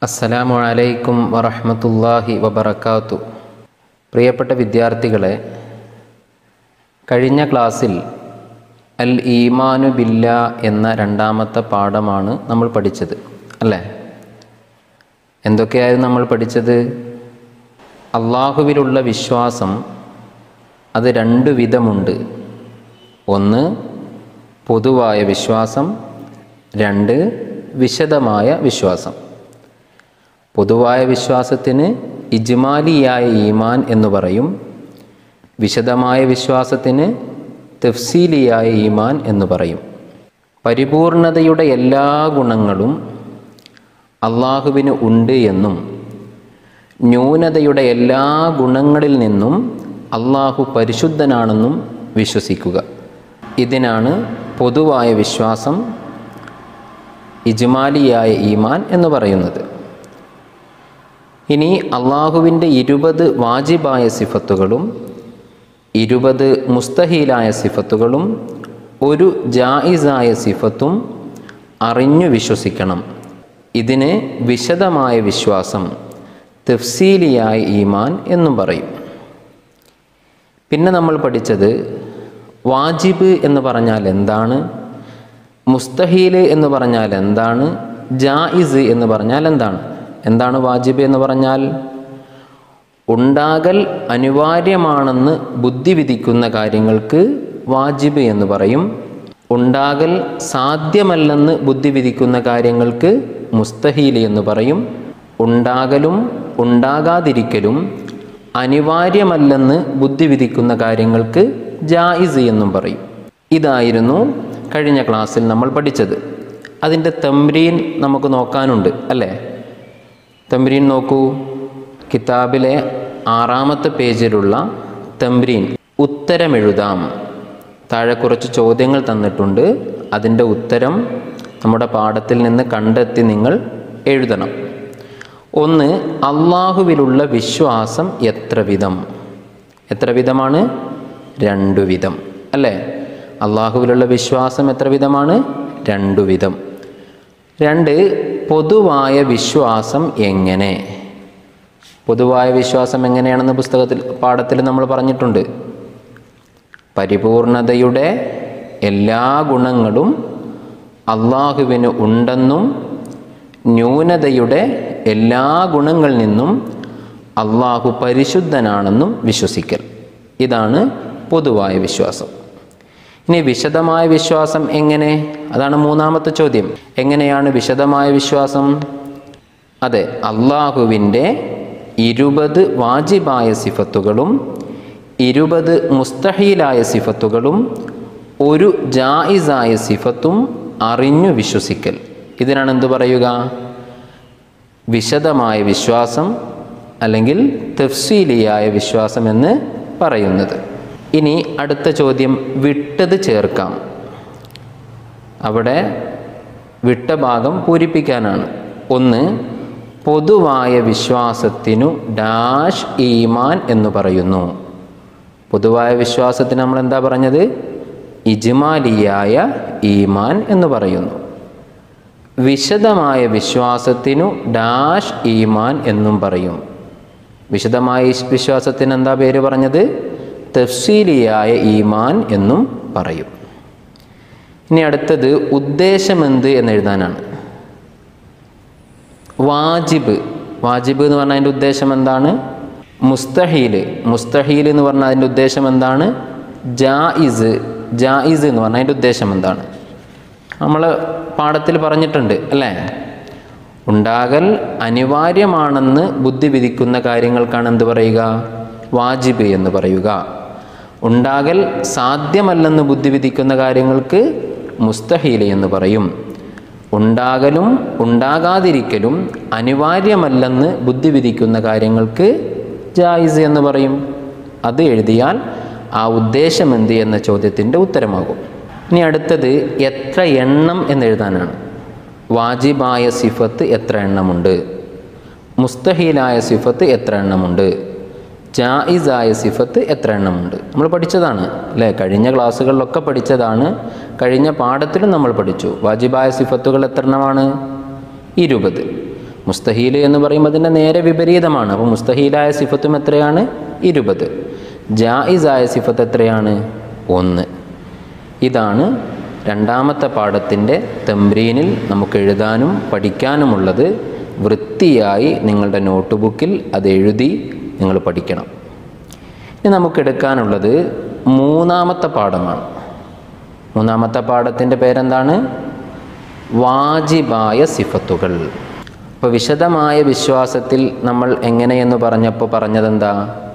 അസ്സലാമു അലൈക്കും വറഹ്മത്തുള്ളാഹി വബറകാത്തു പ്രിയപ്പെട്ട വിദ്യാർത്ഥികളെ കഴിഞ്ഞ ക്ലാസ്സിൽ അൽ ഈമാനു ബില്ല എന്ന രണ്ടാമത്തെ പാഠമാണ് നമ്മൾ പഠിച്ചത് അല്ലേ എന്തൊക്കെയായിരുന്നു നമ്മൾ പഠിച്ചത് അള്ളാഹുവിലുള്ള വിശ്വാസം അത് രണ്ട് വിധമുണ്ട് ഒന്ന് പൊതുവായ വിശ്വാസം രണ്ട് വിശദമായ വിശ്വാസം പൊതുവായ വിശ്വാസത്തിന് ഇജ്മാലിയായ ഈമാൻ എന്ന് പറയും വിശദമായ വിശ്വാസത്തിന് തഫ്സീലിയായ ഈമാൻ എന്ന് പറയും പരിപൂർണതയുടെ എല്ലാ ഗുണങ്ങളും അള്ളാഹുവിന് ഉണ്ട് എന്നും ന്യൂനതയുടെ എല്ലാ ഗുണങ്ങളിൽ നിന്നും അള്ളാഹു പരിശുദ്ധനാണെന്നും വിശ്വസിക്കുക ഇതിനാണ് പൊതുവായ വിശ്വാസം ഇജ്മാലിയായ ഈമാൻ എന്ന് പറയുന്നത് ഇനി അള്ളാഹുവിൻ്റെ ഇരുപത് വാജിബായ സിഫത്തുകളും ഇരുപത് മുസ്തഹീലായ സിഫത്തുകളും ഒരു ജായിസായ സിഫത്തും അറിഞ്ഞു വിശ്വസിക്കണം ഇതിന് വിശദമായ വിശ്വാസം തഫ്സീലിയായ ഈമാൻ എന്നും പറയും പിന്നെ നമ്മൾ പഠിച്ചത് വാജിബ് എന്ന് പറഞ്ഞാൽ എന്താണ് മുസ്തഹീൽ എന്ന് പറഞ്ഞാൽ എന്താണ് ജായിസ് എന്ന് പറഞ്ഞാൽ എന്താണ് എന്താണ് വാജിബ് എന്ന് പറഞ്ഞാൽ ഉണ്ടാകൽ അനിവാര്യമാണെന്ന് ബുദ്ധി വിധിക്കുന്ന കാര്യങ്ങൾക്ക് വാജിബ് എന്ന് പറയും ഉണ്ടാകൽ സാധ്യമല്ലെന്ന് ബുദ്ധി വിധിക്കുന്ന കാര്യങ്ങൾക്ക് മുസ്തഹീൽ എന്ന് പറയും ഉണ്ടാകലും ഉണ്ടാകാതിരിക്കലും അനിവാര്യമല്ലെന്ന് ബുദ്ധി വിധിക്കുന്ന കാര്യങ്ങൾക്ക് ജായിസ് എന്നും പറയും ഇതായിരുന്നു കഴിഞ്ഞ ക്ലാസ്സിൽ നമ്മൾ പഠിച്ചത് അതിൻ്റെ തമ്രീൻ നമുക്ക് നോക്കാനുണ്ട് അല്ലേ തമ്രീൻ നോക്കൂ കിതാബിലെ ആറാമത്തെ പേജിലുള്ള തമ്രീൻ ഉത്തരമെഴുതാം താഴെ കുറച്ച് ചോദ്യങ്ങൾ തന്നിട്ടുണ്ട് അതിൻ്റെ ഉത്തരം നമ്മുടെ പാഠത്തിൽ നിന്ന് കണ്ടെത്തി നിങ്ങൾ എഴുതണം ഒന്ന് അള്ളാഹുവിലുള്ള വിശ്വാസം എത്ര വിധം എത്ര വിധമാണ് രണ്ടു വിധം അല്ലേ അള്ളാഹുവിലുള്ള വിശ്വാസം എത്ര വിധമാണ് രണ്ടു വിധം രണ്ട് പൊതുവായ വിശ്വാസം എങ്ങനെ പൊതുവായ വിശ്വാസം എങ്ങനെയാണെന്ന് പുസ്തകത്തിൽ പാഠത്തിൽ നമ്മൾ പറഞ്ഞിട്ടുണ്ട് പരിപൂർണതയുടെ എല്ലാ ഗുണങ്ങളും അള്ളാഹുവിന് ഉണ്ടെന്നും ന്യൂനതയുടെ എല്ലാ ഗുണങ്ങളിൽ നിന്നും അള്ളാഹു പരിശുദ്ധനാണെന്നും വിശ്വസിക്കൽ ഇതാണ് പൊതുവായ വിശ്വാസം ഇനി വിശദമായ വിശ്വാസം എങ്ങനെ അതാണ് മൂന്നാമത്തെ ചോദ്യം എങ്ങനെയാണ് വിശദമായ വിശ്വാസം അതെ അള്ളാഹുവിൻ്റെ ഇരുപത് വാജിബായ സിഫത്തുകളും ഇരുപത് മുസ്തഹീലായ സിഫത്തുകളും ഒരു ജായിസായ സിഫത്തും അറിഞ്ഞു വിശ്വസിക്കൽ ഇതിനാണ് എന്തു പറയുക വിശദമായ വിശ്വാസം അല്ലെങ്കിൽ തഫ്സീലിയായ വിശ്വാസം എന്ന് പറയുന്നത് ഇനി അടുത്ത ചോദ്യം വിട്ടത് ചേർക്കാം അവിടെ വിട്ട ഭാഗം പൂരിപ്പിക്കാനാണ് ഒന്ന് പൊതുവായ വിശ്വാസത്തിനു ഡാഷ് ഈമാൻ എന്ന് പറയുന്നു പൊതുവായ വിശ്വാസത്തിന് നമ്മൾ എന്താ പറഞ്ഞത് ഇജ്മാലിയായ ഈമാൻ എന്ന് പറയുന്നു വിശദമായ വിശ്വാസത്തിനു ഡാഷ് ഈമാൻ എന്നും പറയും വിശദമായ വിശ്വാസത്തിന് എന്താ പേര് പറഞ്ഞത് തഫ്സീലിയായ ഈമാൻ എന്നും പറയും ഇനി അടുത്തത് ഉദ്ദേശമെന്ത് എന്നെഴുതാനാണ് വാജിബ് വാജിബ് എന്ന് പറഞ്ഞാൽ അതിൻ്റെ ഉദ്ദേശം എന്താണ് മുസ്തഹീൽ മുസ്തഹീൽ എന്ന് പറഞ്ഞാൽ അതിൻ്റെ ഉദ്ദേശം എന്താണ് ജായിസ് ജായിസ് എന്ന് പറഞ്ഞാൽ അതിൻ്റെ ഉദ്ദേശം എന്താണ് നമ്മൾ പാഠത്തിൽ പറഞ്ഞിട്ടുണ്ട് അല്ലേ ഉണ്ടാകൽ അനിവാര്യമാണെന്ന് ബുദ്ധി വിധിക്കുന്ന കാര്യങ്ങൾക്കാണ് എന്ത് പറയുക വാജിബ് എന്ന് പറയുക ഉണ്ടാകൽ സാധ്യമല്ലെന്ന് ബുദ്ധി വിധിക്കുന്ന കാര്യങ്ങൾക്ക് മുസ്തഹീൽ എന്ന് പറയും ഉണ്ടാകലും ഉണ്ടാകാതിരിക്കലും അനിവാര്യമല്ലെന്ന് ബുദ്ധി വിധിക്കുന്ന കാര്യങ്ങൾക്ക് ജായിസ് എന്ന് പറയും അത് എഴുതിയാൽ ആ ഉദ്ദേശം എന്ത് എന്ന ചോദ്യത്തിൻ്റെ ഉത്തരമാകും ഇനി അടുത്തത് എത്ര എണ്ണം എന്നെഴുതാനാണ് വാജിബായ സിഫത്ത് എത്ര എണ്ണമുണ്ട് മുസ്തഹീലായ സിഫത്ത് എത്ര എണ്ണമുണ്ട് ജായിസായ സിഫത്ത് എത്ര എണ്ണമുണ്ട് നമ്മൾ പഠിച്ചതാണ് അല്ലേ കഴിഞ്ഞ ക്ലാസ്സുകളിലൊക്കെ പഠിച്ചതാണ് കഴിഞ്ഞ പാഠത്തിലും നമ്മൾ പഠിച്ചു വാജിബായ സിഫത്തുകൾ എത്ര എണ്ണമാണ് ഇരുപത് മുസ്തഹീൽ എന്ന് പറയുമ്പോൾ അതിൻ്റെ നേരെ വിപരീതമാണ് അപ്പോൾ മുസ്തഹീലായ സിഫത്തും എത്രയാണ് ഇരുപത് ജായിസായ സിഫത്ത് എത്രയാണ് ഒന്ന് ഇതാണ് രണ്ടാമത്തെ പാഠത്തിൻ്റെ തമ്പ്രീനിൽ നമുക്ക് എഴുതാനും പഠിക്കാനുമുള്ളത് വൃത്തിയായി നിങ്ങളുടെ നോട്ട് ബുക്കിൽ അത് എഴുതി നിങ്ങൾ പഠിക്കണം ഇനി നമുക്കെടുക്കാനുള്ളത് മൂന്നാമത്തെ പാഠമാണ് മൂന്നാമത്തെ പാഠത്തിൻ്റെ പേരെന്താണ് വാജിബായ സിഫത്തുകൾ അപ്പോൾ വിശദമായ വിശ്വാസത്തിൽ നമ്മൾ എങ്ങനെയെന്ന് പറഞ്ഞപ്പോൾ പറഞ്ഞതെന്താ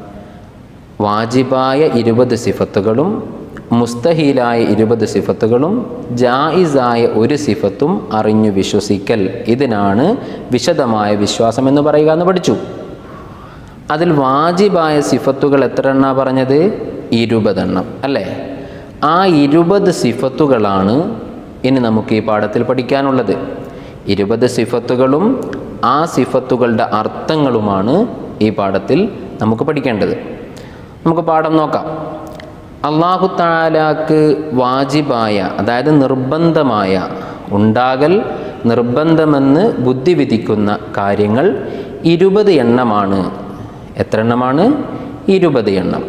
വാജിബായ ഇരുപത് സിഫത്തുകളും മുസ്തഹീലായ ഇരുപത് സിഫത്തുകളും ജായിസായ ഒരു സിഫത്തും അറിഞ്ഞു വിശ്വസിക്കൽ ഇതിനാണ് വിശദമായ വിശ്വാസം എന്ന് പറയുക എന്ന് പഠിച്ചു അതിൽ വാജിബായ സിഫത്തുകൾ എത്ര എണ്ണ പറഞ്ഞത് ഇരുപതെണ്ണം അല്ലേ ആ ഇരുപത് സിഫത്തുകളാണ് ഇനി നമുക്ക് ഈ പാഠത്തിൽ പഠിക്കാനുള്ളത് ഇരുപത് സിഫത്തുകളും ആ സിഫത്തുകളുടെ അർത്ഥങ്ങളുമാണ് ഈ പാഠത്തിൽ നമുക്ക് പഠിക്കേണ്ടത് നമുക്ക് പാഠം നോക്കാം അള്ളാഹു താലാക്ക് വാജിബായ അതായത് നിർബന്ധമായ ഉണ്ടാകൽ നിർബന്ധമെന്ന് ബുദ്ധി വിധിക്കുന്ന കാര്യങ്ങൾ ഇരുപത് എണ്ണമാണ് എത്ര എണ്ണമാണ് ഇരുപത് എണ്ണം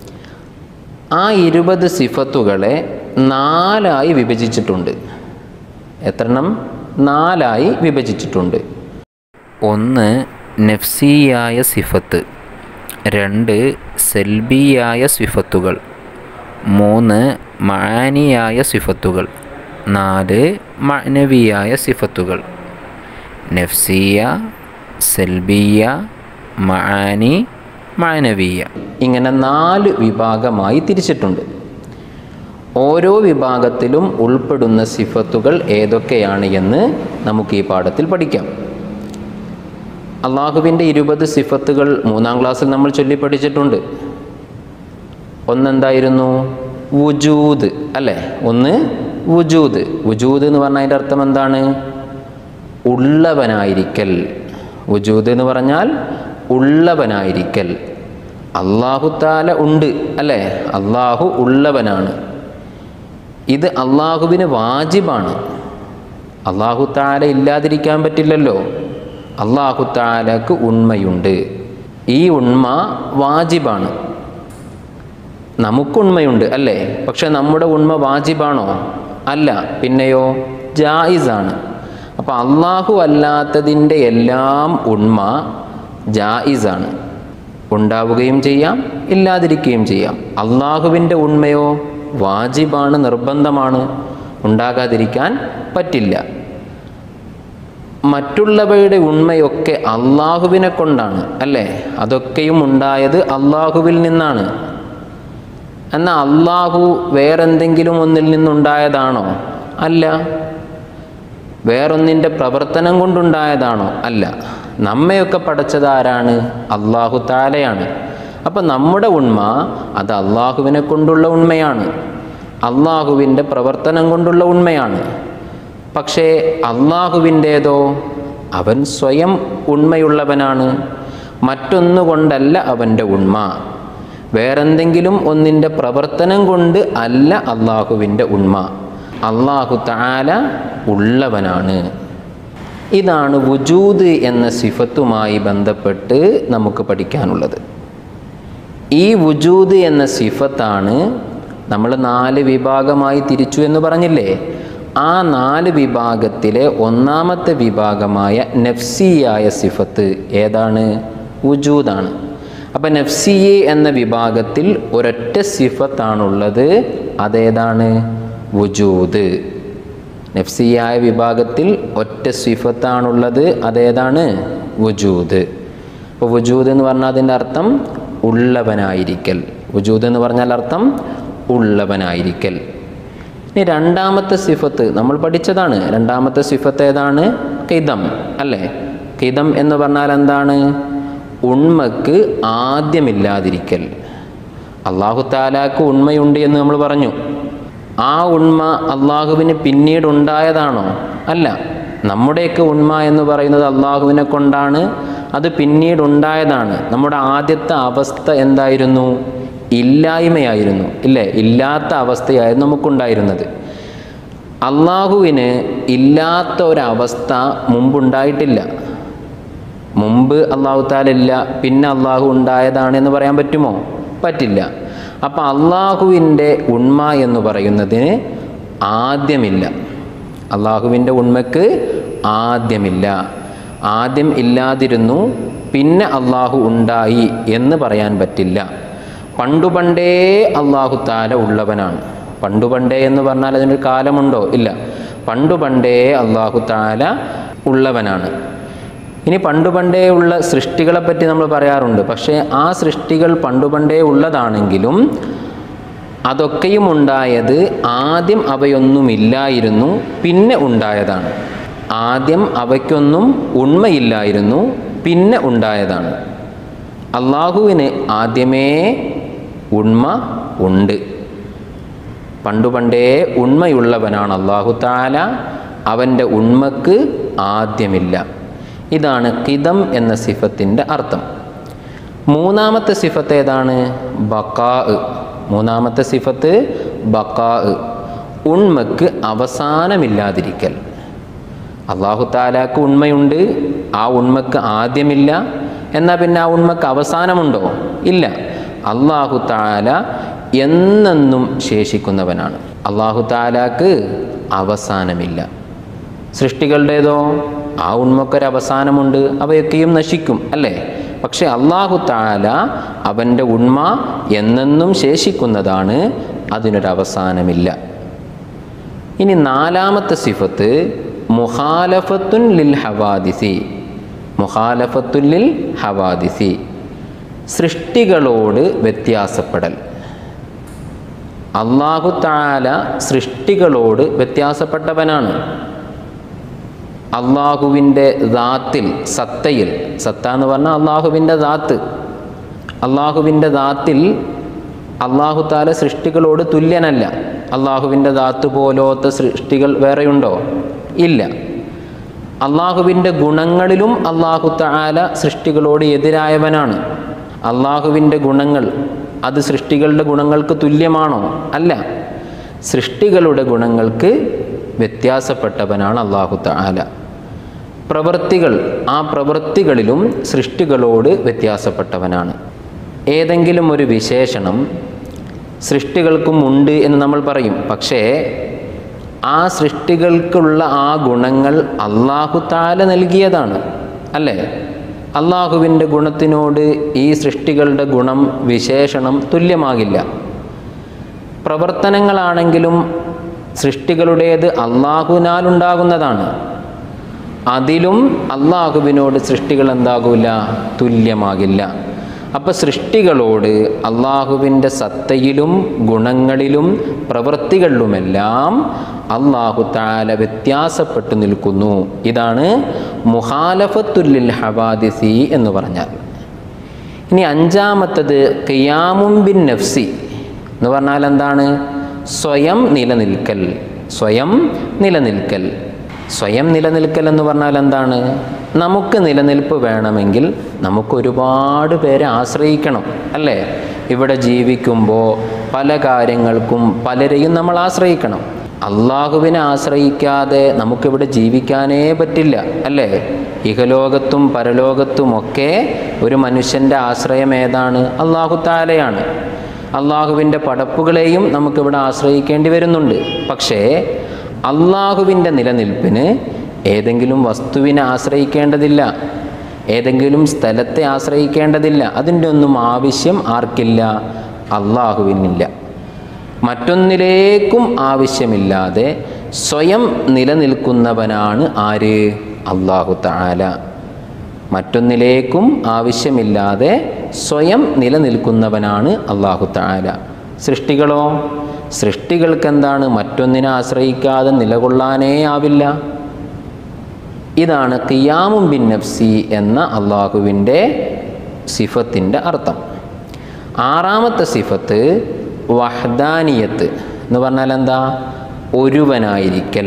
ആ ഇരുപത് സിഫത്തുകളെ നാലായി വിഭജിച്ചിട്ടുണ്ട് എത്ര എണ്ണം നാലായി വിഭജിച്ചിട്ടുണ്ട് ഒന്ന് നഫ്സിയായ സിഫത്ത് രണ്ട് സെൽബിയായ സിഫത്തുകൾ മൂന്ന് മാനിയായ സിഫത്തുകൾ നാല് മഅനവിയായ സിഫത്തുകൾ നഫ്സിയ സെൽബിയ മആനി മാനവീയ ഇങ്ങനെ നാല് വിഭാഗമായി തിരിച്ചിട്ടുണ്ട് ഓരോ വിഭാഗത്തിലും ഉൾപ്പെടുന്ന സിഫത്തുകൾ ഏതൊക്കെയാണ് എന്ന് നമുക്ക് ഈ പാഠത്തിൽ പഠിക്കാം അള്ളാഹുവിൻ്റെ ഇരുപത് സിഫത്തുകൾ മൂന്നാം ക്ലാസ്സിൽ നമ്മൾ ചൊല്ലി പഠിച്ചിട്ടുണ്ട് ഒന്നെന്തായിരുന്നു വുജൂദ് അല്ലേ ഒന്ന് വുജൂദ് വുജൂദ് എന്ന് പറഞ്ഞാൽ അതിൻ്റെ അർത്ഥം എന്താണ് ഉള്ളവനായിരിക്കൽ വുജൂദ് എന്ന് പറഞ്ഞാൽ ഉള്ളവനായിരിക്കൽ അള്ളാഹു താല ഉണ്ട് അല്ലേ അള്ളാഹു ഉള്ളവനാണ് ഇത് അള്ളാഹുവിന് വാജിബാണ് അള്ളാഹു താല ഇല്ലാതിരിക്കാൻ പറ്റില്ലല്ലോ അള്ളാഹു താലക്ക് ഉണ്മയുണ്ട് ഈ ഉണ്മ വാജിബാണ് നമുക്കുണ്മയുണ്ട് അല്ലേ പക്ഷെ നമ്മുടെ ഉണ്മ വാജിബാണോ അല്ല പിന്നെയോ ജായിസാണ് അപ്പോൾ അള്ളാഹു അല്ലാത്തതിൻ്റെ എല്ലാം ഉണ്മ ജായിസാണ് ഉണ്ടാവുകയും ചെയ്യാം ഇല്ലാതിരിക്കുകയും ചെയ്യാം അള്ളാഹുവിൻ്റെ ഉണ്മയോ വാജിബാണ് നിർബന്ധമാണ് ഉണ്ടാകാതിരിക്കാൻ പറ്റില്ല മറ്റുള്ളവയുടെ ഉണ്മയൊക്കെ അള്ളാഹുവിനെ കൊണ്ടാണ് അല്ലേ അതൊക്കെയും ഉണ്ടായത് അള്ളാഹുവിൽ നിന്നാണ് എന്നാൽ അള്ളാഹു വേറെന്തെങ്കിലും ഒന്നിൽ നിന്നുണ്ടായതാണോ അല്ല വേറൊന്നിൻ്റെ പ്രവർത്തനം കൊണ്ടുണ്ടായതാണോ അല്ല നമ്മയൊക്കെ പഠിച്ചത് ആരാണ് അള്ളാഹു താലയാണ് അപ്പം നമ്മുടെ ഉണ്മ അത് അള്ളാഹുവിനെ കൊണ്ടുള്ള ഉണ്മയാണ് അള്ളാഹുവിൻ്റെ പ്രവർത്തനം കൊണ്ടുള്ള ഉണ്മയാണ് പക്ഷേ അള്ളാഹുവിൻ്റേതോ അവൻ സ്വയം ഉണ്മയുള്ളവനാണ് മറ്റൊന്നുകൊണ്ടല്ല അവൻ്റെ ഉണ്മ വേറെന്തെങ്കിലും ഒന്നിൻ്റെ പ്രവർത്തനം കൊണ്ട് അല്ല അള്ളാഹുവിൻ്റെ ഉണ്മ അള്ളാഹു താല ഉള്ളവനാണ് ഇതാണ് വുജൂദ് എന്ന സിഫത്തുമായി ബന്ധപ്പെട്ട് നമുക്ക് പഠിക്കാനുള്ളത് ഈ വുജൂദ് എന്ന സിഫത്താണ് നമ്മൾ നാല് വിഭാഗമായി തിരിച്ചു എന്ന് പറഞ്ഞില്ലേ ആ നാല് വിഭാഗത്തിലെ ഒന്നാമത്തെ വിഭാഗമായ നഫ്സിയായ സിഫത്ത് ഏതാണ് വുജൂദാണ് അപ്പം നഫ്സിയെ എന്ന വിഭാഗത്തിൽ ഒരൊറ്റ സിഫത്താണുള്ളത് അതേതാണ് വുജൂദ് നഫ്സിയായ വിഭാഗത്തിൽ ഒറ്റ സിഫത്താണുള്ളത് അതേതാണ് വുജൂദ് അപ്പോൾ വുജൂദ് എന്ന് പറഞ്ഞാൽ അതിൻ്റെ അർത്ഥം ഉള്ളവനായിരിക്കൽ വുജൂദ് എന്ന് പറഞ്ഞാൽ അർത്ഥം ഉള്ളവനായിരിക്കൽ ഇനി രണ്ടാമത്തെ സിഫത്ത് നമ്മൾ പഠിച്ചതാണ് രണ്ടാമത്തെ സിഫത്ത് ഏതാണ് കിതം അല്ലേ കിതം എന്ന് പറഞ്ഞാൽ എന്താണ് ഉണ്മക്ക് ആദ്യമില്ലാതിരിക്കൽ അള്ളാഹു താലാക്ക് ഉണ്മയുണ്ട് എന്ന് നമ്മൾ പറഞ്ഞു ആ ഉണ്മ അള്ളാഹുവിന് പിന്നീട് ഉണ്ടായതാണോ അല്ല നമ്മുടെയൊക്കെ ഉണ്മ എന്ന് പറയുന്നത് അള്ളാഹുവിനെ കൊണ്ടാണ് അത് പിന്നീട് ഉണ്ടായതാണ് നമ്മുടെ ആദ്യത്തെ അവസ്ഥ എന്തായിരുന്നു ഇല്ലായ്മയായിരുന്നു ഇല്ലേ ഇല്ലാത്ത അവസ്ഥയായിരുന്നു നമുക്കുണ്ടായിരുന്നത് അള്ളാഹുവിന് ഇല്ലാത്ത ഒരവസ്ഥ മുമ്പുണ്ടായിട്ടില്ല മുമ്പ് അള്ളാഹു താല ഇല്ല പിന്നെ അള്ളാഹു ഉണ്ടായതാണ് എന്ന് പറയാൻ പറ്റുമോ പറ്റില്ല അപ്പം അള്ളാഹുവിൻ്റെ ഉണ്മ എന്ന് പറയുന്നതിന് ആദ്യമില്ല അള്ളാഹുവിൻ്റെ ഉണ്മയ്ക്ക് ആദ്യമില്ല ആദ്യം ഇല്ലാതിരുന്നു പിന്നെ അള്ളാഹു ഉണ്ടായി എന്ന് പറയാൻ പറ്റില്ല പണ്ടു പണ്ടേ അള്ളാഹു താല ഉള്ളവനാണ് പണ്ടു പണ്ടേ എന്ന് പറഞ്ഞാൽ അതിനൊരു കാലമുണ്ടോ ഇല്ല പണ്ടു പണ്ടേ അള്ളാഹു താല ഉള്ളവനാണ് ഇനി പണ്ടു പണ്ടേ ഉള്ള സൃഷ്ടികളെ പറ്റി നമ്മൾ പറയാറുണ്ട് പക്ഷേ ആ സൃഷ്ടികൾ പണ്ടു പണ്ടേ ഉള്ളതാണെങ്കിലും അതൊക്കെയും ഉണ്ടായത് ആദ്യം അവയൊന്നുമില്ലായിരുന്നു പിന്നെ ഉണ്ടായതാണ് ആദ്യം അവയ്ക്കൊന്നും ഉണ്മയില്ലായിരുന്നു പിന്നെ ഉണ്ടായതാണ് അള്ളാഹുവിന് ആദ്യമേ ഉണ്മ ഉണ്ട് പണ്ടു പണ്ടേ ഉണ്മയുള്ളവനാണ് അള്ളാഹു താല അവൻ്റെ ഉണ്മക്ക് ആദ്യമില്ല ഇതാണ് കിതം എന്ന സിഫത്തിൻ്റെ അർത്ഥം മൂന്നാമത്തെ സിഫത്ത് ഏതാണ് ബക്കാ മൂന്നാമത്തെ സിഫത്ത് ബക്കാ ഉണ്മക്ക് അവസാനമില്ലാതിരിക്കൽ അള്ളാഹു താലാക്ക് ഉണ്മയുണ്ട് ആ ഉണ്മക്ക് ആദ്യമില്ല എന്നാൽ പിന്നെ ആ ഉണ്മക്ക് അവസാനമുണ്ടോ ഇല്ല അള്ളാഹു താല എന്നെന്നും ശേഷിക്കുന്നവനാണ് അള്ളാഹു താലാക്ക് അവസാനമില്ല സൃഷ്ടികളുടേതോ ആ ഉണ്മക്കൊരു അവസാനമുണ്ട് അവയൊക്കെയും നശിക്കും അല്ലേ പക്ഷെ അള്ളാഹു താല അവൻ്റെ ഉണ്മ എന്നെന്നും ശേഷിക്കുന്നതാണ് അതിനൊരവസാനമില്ല ഇനി നാലാമത്തെ സിഫത്ത് മുഹാലഫത്തുൻ ലിൽ ഹവാദിസി മുഹാലഫത്തുൻ ലിൽ ഹവാദിസി സൃഷ്ടികളോട് വ്യത്യാസപ്പെടൽ അള്ളാഹു താല സൃഷ്ടികളോട് വ്യത്യാസപ്പെട്ടവനാണ് അള്ളാഹുവിൻ്റെ ദാത്തിൽ സത്തയിൽ സത്ത എന്ന് പറഞ്ഞാൽ അള്ളാഹുവിൻ്റെ ദാത്ത് അള്ളാഹുവിൻ്റെ ദാത്തിൽ അള്ളാഹു താല സൃഷ്ടികളോട് തുല്യനല്ല അള്ളാഹുവിൻ്റെ ദാത്ത് പോലത്തെ സൃഷ്ടികൾ വേറെയുണ്ടോ ഇല്ല അള്ളാഹുവിൻ്റെ ഗുണങ്ങളിലും അള്ളാഹു താല സൃഷ്ടികളോട് എതിരായവനാണ് അള്ളാഹുവിൻ്റെ ഗുണങ്ങൾ അത് സൃഷ്ടികളുടെ ഗുണങ്ങൾക്ക് തുല്യമാണോ അല്ല സൃഷ്ടികളുടെ ഗുണങ്ങൾക്ക് വ്യത്യാസപ്പെട്ടവനാണ് അള്ളാഹു താല പ്രവൃത്തികൾ ആ പ്രവൃത്തികളിലും സൃഷ്ടികളോട് വ്യത്യാസപ്പെട്ടവനാണ് ഏതെങ്കിലും ഒരു വിശേഷണം സൃഷ്ടികൾക്കും ഉണ്ട് എന്ന് നമ്മൾ പറയും പക്ഷേ ആ സൃഷ്ടികൾക്കുള്ള ആ ഗുണങ്ങൾ അള്ളാഹു താല നൽകിയതാണ് അല്ലേ അള്ളാഹുവിൻ്റെ ഗുണത്തിനോട് ഈ സൃഷ്ടികളുടെ ഗുണം വിശേഷണം തുല്യമാകില്ല പ്രവർത്തനങ്ങളാണെങ്കിലും സൃഷ്ടികളുടേത് അള്ളാഹുവിനാലുണ്ടാകുന്നതാണ് അതിലും അള്ളാഹുവിനോട് സൃഷ്ടികൾ എന്താകില്ല തുല്യമാകില്ല അപ്പോൾ സൃഷ്ടികളോട് അള്ളാഹുവിൻ്റെ സത്തയിലും ഗുണങ്ങളിലും പ്രവൃത്തികളിലുമെല്ലാം അള്ളാഹു താല വ്യത്യാസപ്പെട്ടു നിൽക്കുന്നു ഇതാണ് മുഹാലഫത്തുല്ലിൽ ഹവാദിസി എന്ന് പറഞ്ഞാൽ ഇനി അഞ്ചാമത്തത് ഖിയാമും ബിൻ നഫ്സി എന്ന് പറഞ്ഞാൽ എന്താണ് സ്വയം നിലനിൽക്കൽ സ്വയം നിലനിൽക്കൽ സ്വയം നിലനിൽക്കൽ എന്ന് പറഞ്ഞാൽ എന്താണ് നമുക്ക് നിലനിൽപ്പ് വേണമെങ്കിൽ നമുക്ക് ഒരുപാട് പേരെ ആശ്രയിക്കണം അല്ലേ ഇവിടെ ജീവിക്കുമ്പോൾ പല കാര്യങ്ങൾക്കും പലരെയും നമ്മൾ ആശ്രയിക്കണം അള്ളാഹുവിനെ ആശ്രയിക്കാതെ നമുക്കിവിടെ ജീവിക്കാനേ പറ്റില്ല അല്ലേ ഇഹലോകത്തും പരലോകത്തുമൊക്കെ ഒരു മനുഷ്യൻ്റെ ആശ്രയം ഏതാണ് അള്ളാഹു താലയാണ് അള്ളാഹുവിൻ്റെ പടപ്പുകളെയും നമുക്കിവിടെ ആശ്രയിക്കേണ്ടി വരുന്നുണ്ട് പക്ഷേ അള്ളാഹുവിൻ്റെ നിലനിൽപ്പിന് ഏതെങ്കിലും വസ്തുവിനെ ആശ്രയിക്കേണ്ടതില്ല ഏതെങ്കിലും സ്ഥലത്തെ ആശ്രയിക്കേണ്ടതില്ല അതിൻ്റെ ഒന്നും ആവശ്യം ആർക്കില്ല അള്ളാഹുവിനില്ല മറ്റൊന്നിലേക്കും ആവശ്യമില്ലാതെ സ്വയം നിലനിൽക്കുന്നവനാണ് ആര് അള്ളാഹു താല മറ്റൊന്നിലേക്കും ആവശ്യമില്ലാതെ സ്വയം നിലനിൽക്കുന്നവനാണ് അള്ളാഹു താല സൃഷ്ടികളോ സൃഷ്ടികൾക്ക് എന്താണ് മറ്റൊന്നിനെ ആശ്രയിക്കാതെ നിലകൊള്ളാനേ ആവില്ല ഇതാണ് ഖിയാമും ബിൻ നഫ്സി എന്ന അള്ളാഹുവിൻ്റെ സിഫത്തിൻ്റെ അർത്ഥം ആറാമത്തെ സിഫത്ത് വഹദാനിയത്ത് എന്ന് പറഞ്ഞാൽ എന്താ ഒരുവനായിരിക്കൽ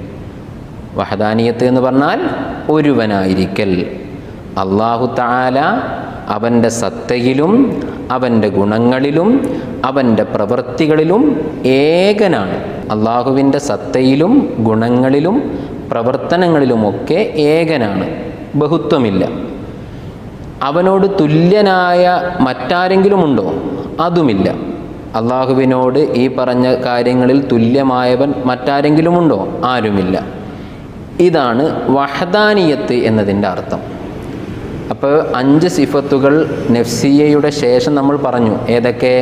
വഹദാനിയത്ത് എന്ന് പറഞ്ഞാൽ ഒരുവനായിരിക്കൽ അള്ളാഹു താല അവൻ്റെ സത്തയിലും അവൻ്റെ ഗുണങ്ങളിലും അവൻ്റെ പ്രവൃത്തികളിലും ഏകനാണ് അള്ളാഹുവിൻ്റെ സത്തയിലും ഗുണങ്ങളിലും പ്രവർത്തനങ്ങളിലുമൊക്കെ ഏകനാണ് ബഹുത്വമില്ല അവനോട് തുല്യനായ മറ്റാരെങ്കിലും ഉണ്ടോ അതുമില്ല അള്ളാഹുവിനോട് ഈ പറഞ്ഞ കാര്യങ്ങളിൽ തുല്യമായവൻ മറ്റാരെങ്കിലും ഉണ്ടോ ആരുമില്ല ഇതാണ് വഹദാനിയത്ത് എന്നതിൻ്റെ അർത്ഥം അപ്പോൾ അഞ്ച് സിഫത്തുകൾ നെഫ്സിയയുടെ ശേഷം നമ്മൾ പറഞ്ഞു ഏതൊക്കെ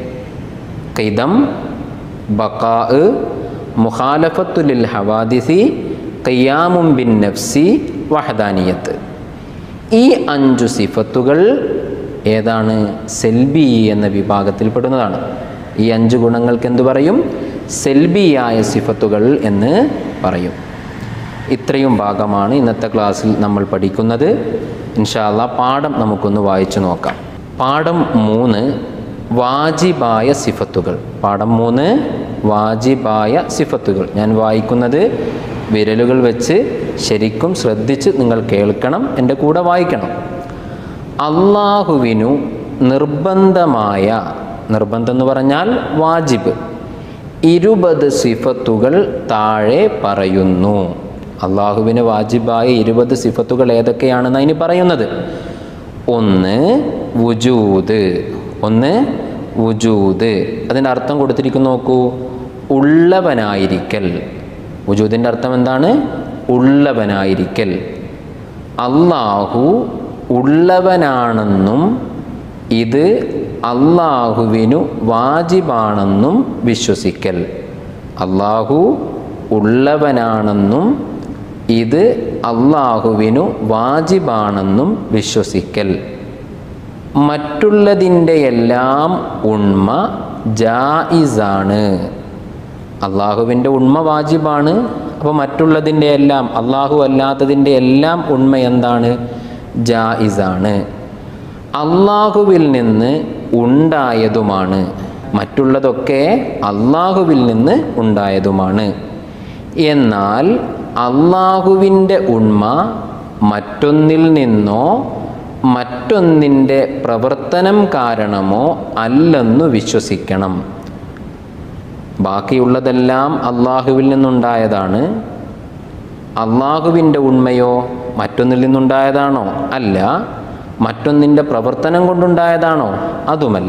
കിദം ബക്കാ മുഖാലഫത്തുലിൽ ഹവാദിസി ഖിയാമും ബിൻ നഫ്സി വഹദാനിയത്ത് ഈ അഞ്ചു സിഫത്തുകൾ ഏതാണ് സെൽബി എന്ന വിഭാഗത്തിൽപ്പെടുന്നതാണ് ഈ അഞ്ച് ഗുണങ്ങൾക്ക് എന്തു പറയും സെൽബിയായ സിഫത്തുകൾ എന്ന് പറയും ഇത്രയും ഭാഗമാണ് ഇന്നത്തെ ക്ലാസ്സിൽ നമ്മൾ പഠിക്കുന്നത് ഇൻഷാല്ല പാഠം നമുക്കൊന്ന് വായിച്ചു നോക്കാം പാഠം മൂന്ന് വാജിബായ സിഫത്തുകൾ പാഠം മൂന്ന് വാജിബായ സിഫത്തുകൾ ഞാൻ വായിക്കുന്നത് വിരലുകൾ വെച്ച് ശരിക്കും ശ്രദ്ധിച്ച് നിങ്ങൾ കേൾക്കണം എൻ്റെ കൂടെ വായിക്കണം അള്ളാഹുവിനു നിർബന്ധമായ നിർബന്ധം എന്ന് പറഞ്ഞാൽ വാജിബ് ഇരുപത് സിഫത്തുകൾ താഴെ പറയുന്നു അള്ളാഹുവിന് വാജിബായ ഇരുപത് സിഫത്തുകൾ ഏതൊക്കെയാണെന്ന് അതിന് പറയുന്നത് ഒന്ന് വുജൂദ് ഒന്ന് വുജൂദ് അതിൻ്റെ അർത്ഥം കൊടുത്തിരിക്കുന്നു നോക്കൂ ഉള്ളവനായിരിക്കൽ വുജൂദിൻ്റെ അർത്ഥം എന്താണ് ഉള്ളവനായിരിക്കൽ അള്ളാഹു ഉള്ളവനാണെന്നും ഇത് അള്ളാഹുവിനു വാജിബാണെന്നും വിശ്വസിക്കൽ അള്ളാഹു ഉള്ളവനാണെന്നും ഇത് അള്ളാഹുവിനു വാജിബാണെന്നും വിശ്വസിക്കൽ മറ്റുള്ളതിൻ്റെ എല്ലാം ഉണ്മ ജായിസാണ് അള്ളാഹുവിൻ്റെ ഉണ്മ വാജിബാണ് അപ്പോൾ മറ്റുള്ളതിൻ്റെ എല്ലാം അള്ളാഹു അല്ലാത്തതിൻ്റെ എല്ലാം ഉണ്മ എന്താണ് ജായിസാണ് അള്ളാഹുവിൽ നിന്ന് ഉണ്ടായതുമാണ് മറ്റുള്ളതൊക്കെ അള്ളാഹുവിൽ നിന്ന് ഉണ്ടായതുമാണ് എന്നാൽ അള്ളാഹുവിൻ്റെ ഉണ്മ മറ്റൊന്നിൽ നിന്നോ മറ്റൊന്നിൻ്റെ പ്രവർത്തനം കാരണമോ അല്ലെന്നു വിശ്വസിക്കണം ബാക്കിയുള്ളതെല്ലാം അള്ളാഹുവിൽ നിന്നുണ്ടായതാണ് അള്ളാഹുവിൻ്റെ ഉണ്മയോ മറ്റൊന്നിൽ നിന്നുണ്ടായതാണോ അല്ല മറ്റൊന്നിൻ്റെ പ്രവർത്തനം കൊണ്ടുണ്ടായതാണോ അതുമല്ല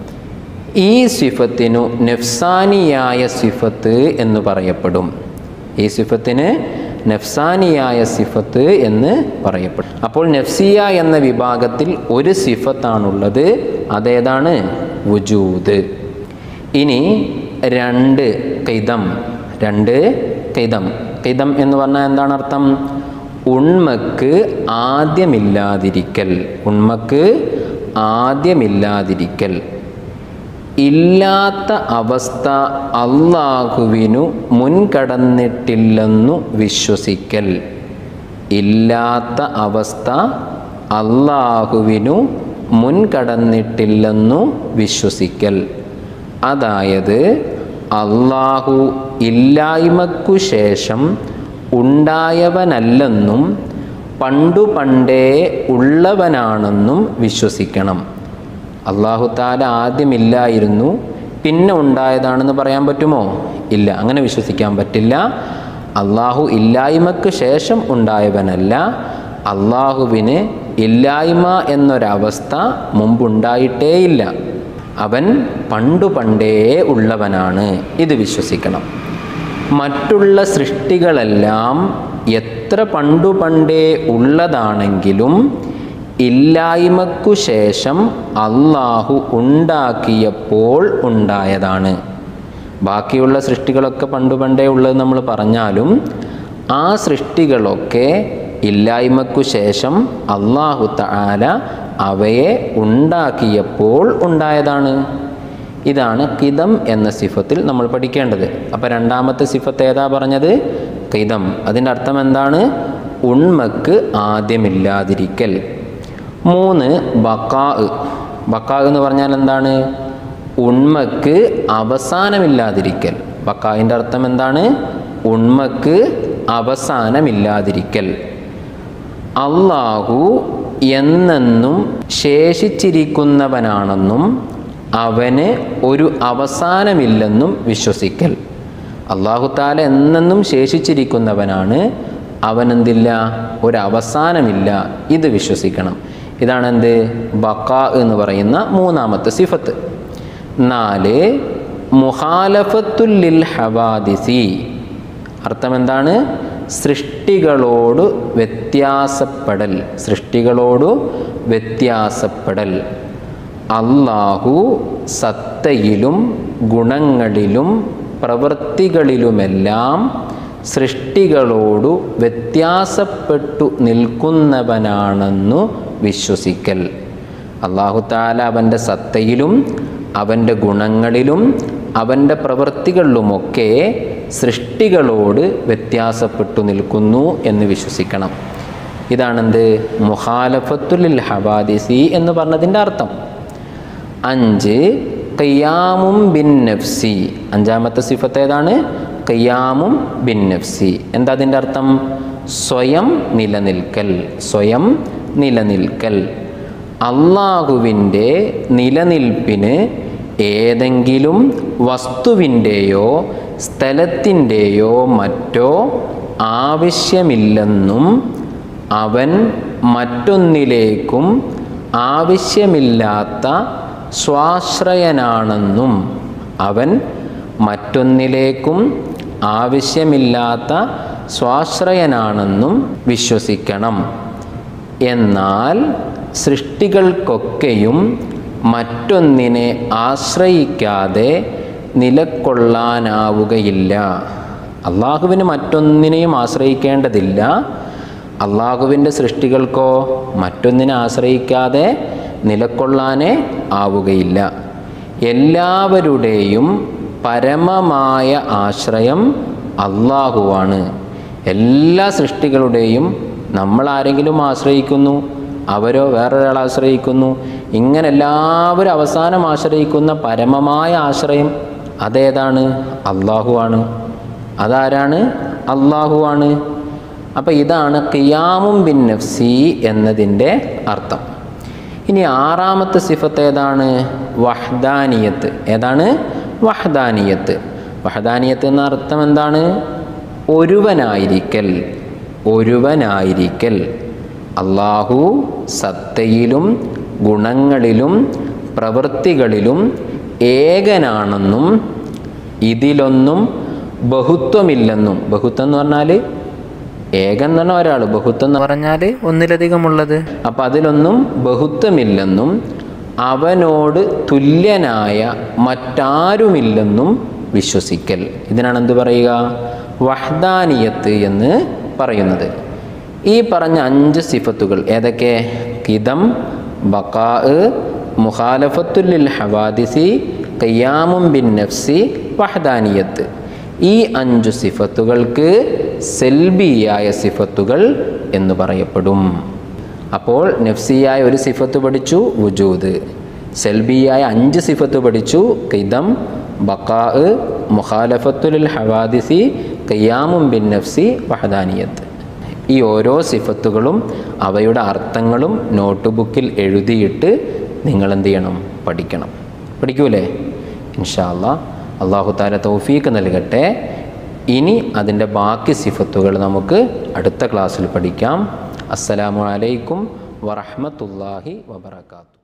ഈ സിഫത്തിനു നെഫ്സാനിയായ സിഫത്ത് എന്ന് പറയപ്പെടും ഈ സിഫത്തിന് നെഫ്സാനിയായ സിഫത്ത് എന്ന് പറയപ്പെടും അപ്പോൾ നെഫ്സിയ എന്ന വിഭാഗത്തിൽ ഒരു സിഫത്താണുള്ളത് അതേതാണ് വുജൂദ് ഇനി രണ്ട് കൈതം രണ്ട് കൈതം കൈതം എന്ന് പറഞ്ഞാൽ എന്താണ് അർത്ഥം ഉണ്മക്ക് ആദ്യമില്ലാതിരിക്കൽ ഉണ്മക്ക് ആദ്യമില്ലാതിരിക്കൽ ഇല്ലാത്ത അവസ്ഥ അള്ളാഹുവിനു മുൻകടന്നിട്ടില്ലെന്നു വിശ്വസിക്കൽ ഇല്ലാത്ത അവസ്ഥ അള്ളാഹുവിനു മുൻകടന്നിട്ടില്ലെന്നു വിശ്വസിക്കൽ അതായത് അള്ളാഹു ഇല്ലായ്മക്കു ശേഷം ഉണ്ടായവനല്ലെന്നും പണ്ടു പണ്ടേ ഉള്ളവനാണെന്നും വിശ്വസിക്കണം അള്ളാഹു താല ആദ്യമില്ലായിരുന്നു പിന്നെ ഉണ്ടായതാണെന്ന് പറയാൻ പറ്റുമോ ഇല്ല അങ്ങനെ വിശ്വസിക്കാൻ പറ്റില്ല അള്ളാഹു ഇല്ലായ്മക്ക് ശേഷം ഉണ്ടായവനല്ല അള്ളാഹുവിന് ഇല്ലായ്മ എന്നൊരവസ്ഥ മുമ്പുണ്ടായിട്ടേയില്ല അവൻ പണ്ടു പണ്ടേ ഉള്ളവനാണ് ഇത് വിശ്വസിക്കണം മറ്റുള്ള സൃഷ്ടികളെല്ലാം എത്ര പണ്ടു പണ്ടേ ഉള്ളതാണെങ്കിലും ഇല്ലായ്മക്കു ശേഷം അള്ളാഹു ഉണ്ടാക്കിയപ്പോൾ ഉണ്ടായതാണ് ബാക്കിയുള്ള സൃഷ്ടികളൊക്കെ പണ്ടു പണ്ടേ ഉള്ളത് നമ്മൾ പറഞ്ഞാലും ആ സൃഷ്ടികളൊക്കെ ഇല്ലായ്മക്കു ശേഷം അള്ളാഹു തആല അവയെ ഉണ്ടാക്കിയപ്പോൾ ഉണ്ടായതാണ് ഇതാണ് കിതം എന്ന സിഫത്തിൽ നമ്മൾ പഠിക്കേണ്ടത് അപ്പോൾ രണ്ടാമത്തെ സിഫത്ത് ഏതാ പറഞ്ഞത് കിതം അതിൻ്റെ അർത്ഥം എന്താണ് ഉണ്മക്ക് ആദ്യമില്ലാതിരിക്കൽ മൂന്ന് ബക്കാ ബക്കാ എന്ന് പറഞ്ഞാൽ എന്താണ് ഉണ്മക്ക് അവസാനമില്ലാതിരിക്കൽ ബക്കാവിൻ്റെ അർത്ഥം എന്താണ് ഉണ്മക്ക് അവസാനമില്ലാതിരിക്കൽ അള്ളാഹു എന്നെന്നും ശേഷിച്ചിരിക്കുന്നവനാണെന്നും അവന് ഒരു അവസാനമില്ലെന്നും വിശ്വസിക്കൽ അള്ളാഹു താല എന്നെന്നും ശേഷിച്ചിരിക്കുന്നവനാണ് അവനെന്തില്ല ഒരു അവസാനമില്ല ഇത് വിശ്വസിക്കണം ഇതാണ് എന്ത് ബക്ക എന്ന് പറയുന്ന മൂന്നാമത്തെ സിഫത്ത് നാല് മുഹാലഫത്തുല്ലിൽ ഹവാദിസി അർത്ഥം എന്താണ് സൃഷ്ടികളോട് വ്യത്യാസപ്പെടൽ സൃഷ്ടികളോട് വ്യത്യാസപ്പെടൽ അള്ളാഹു സത്തയിലും ഗുണങ്ങളിലും പ്രവൃത്തികളിലുമെല്ലാം സൃഷ്ടികളോടു വ്യത്യാസപ്പെട്ടു നിൽക്കുന്നവനാണെന്നു വിശ്വസിക്കൽ അള്ളാഹു താല അവൻ്റെ സത്തയിലും അവൻ്റെ ഗുണങ്ങളിലും അവൻ്റെ പ്രവൃത്തികളിലുമൊക്കെ സൃഷ്ടികളോട് വ്യത്യാസപ്പെട്ടു നിൽക്കുന്നു എന്ന് വിശ്വസിക്കണം ഇതാണെന്ത് മുഹാലഫത്തുലിൽ ഹവാദിസി എന്ന് പറഞ്ഞതിൻ്റെ അർത്ഥം അഞ്ച് കയ്യാമും ബിൻ നഫ്സി അഞ്ചാമത്തെ സിഫത്ത് ഏതാണ് കയ്യാമും ബിൻ നഫ്സി എന്താ അതിൻ്റെ അർത്ഥം സ്വയം നിലനിൽക്കൽ സ്വയം നിലനിൽക്കൽ അള്ളാഹുവിൻ്റെ നിലനിൽപ്പിന് ഏതെങ്കിലും വസ്തുവിൻ്റെയോ സ്ഥലത്തിൻ്റെയോ മറ്റോ ആവശ്യമില്ലെന്നും അവൻ മറ്റൊന്നിലേക്കും ആവശ്യമില്ലാത്ത സ്വാശ്രയനാണെന്നും അവൻ മറ്റൊന്നിലേക്കും ആവശ്യമില്ലാത്ത സ്വാശ്രയനാണെന്നും വിശ്വസിക്കണം എന്നാൽ സൃഷ്ടികൾക്കൊക്കെയും മറ്റൊന്നിനെ ആശ്രയിക്കാതെ നിലക്കൊള്ളാനാവുകയില്ല അള്ളാഹുവിന് മറ്റൊന്നിനെയും ആശ്രയിക്കേണ്ടതില്ല അള്ളാഹുവിൻ്റെ സൃഷ്ടികൾക്കോ മറ്റൊന്നിനെ ആശ്രയിക്കാതെ നിലക്കൊള്ളാനേ ആവുകയില്ല എല്ലാവരുടെയും പരമമായ ആശ്രയം അള്ളാഹുവാണ് എല്ലാ സൃഷ്ടികളുടെയും നമ്മൾ ആരെങ്കിലും ആശ്രയിക്കുന്നു അവരോ വേറൊരാൾ ആശ്രയിക്കുന്നു ഇങ്ങനെ എല്ലാവരും അവസാനം ആശ്രയിക്കുന്ന പരമമായ ആശ്രയം അതേതാണ് അള്ളാഹുവാണ് അതാരാണ് അള്ളാഹുവാണ് അപ്പം ഇതാണ് ഖിയാമും ബിൻ നഫ്സി എന്നതിൻ്റെ അർത്ഥം ഇനി ആറാമത്തെ സിഫത്ത് ഏതാണ് വഹ്ദാനിയത്ത് ഏതാണ് വഹ്ദാനിയത്ത് വഹ്ദാനിയത്ത് എന്ന അർത്ഥം എന്താണ് ഒരുവനായിരിക്കൽ ഒരുവനായിരിക്കൽ അള്ളാഹു സത്തയിലും ഗുണങ്ങളിലും പ്രവൃത്തികളിലും ഏകനാണെന്നും ഇതിലൊന്നും ബഹുത്വമില്ലെന്നും ബഹുത്വം എന്ന് പറഞ്ഞാൽ ഏകൻ എന്ന് പറഞ്ഞാൽ ഒരാൾ ബഹുത്വം എന്ന് പറഞ്ഞാൽ ഒന്നിലധികമുള്ളത് അപ്പം അതിലൊന്നും ബഹുത്വമില്ലെന്നും അവനോട് തുല്യനായ മറ്റാരുമില്ലെന്നും വിശ്വസിക്കൽ ഇതിനാണ് എന്ത് പറയുക വഹ്ദാനിയത്ത് എന്ന് പറയുന്നത് ഈ പറഞ്ഞ അഞ്ച് സിഫത്തുകൾ ഏതൊക്കെ കിതം ബക്കാ മുഖാലഫത്തുല്ലിൽ ഹവാദിസി കയ്യാമും ബിൻ നഫ്സി വഹദാനിയത്ത് ഈ അഞ്ചു സിഫത്തുകൾക്ക് സെൽബിയായ സിഫത്തുകൾ എന്ന് പറയപ്പെടും അപ്പോൾ നഫ്സിയായ ഒരു സിഫത്ത് പഠിച്ചു വുജൂദ് സെൽബിയായ അഞ്ച് സിഫത്ത് പഠിച്ചു കിദം ബക്കാ മുഖാലഫത്തുൽ ഹവാദിസി കയ്യാമും ബിൻ നഫ്സി വഹദാനിയത്ത് ഈ ഓരോ സിഫത്തുകളും അവയുടെ അർത്ഥങ്ങളും നോട്ട് ബുക്കിൽ എഴുതിയിട്ട് നിങ്ങൾ എന്ത് ചെയ്യണം പഠിക്കണം പഠിക്കൂലേ ഇൻഷാല്ല അള്ളാഹു താല തൗഫീക്ക് നൽകട്ടെ ഇനി അതിൻ്റെ ബാക്കി സിഫത്തുകൾ നമുക്ക് അടുത്ത ക്ലാസ്സിൽ പഠിക്കാം അസ്സലാമു അലൈക്കും വറഹ്മത്തുള്ളാഹി വബറകാതുഹു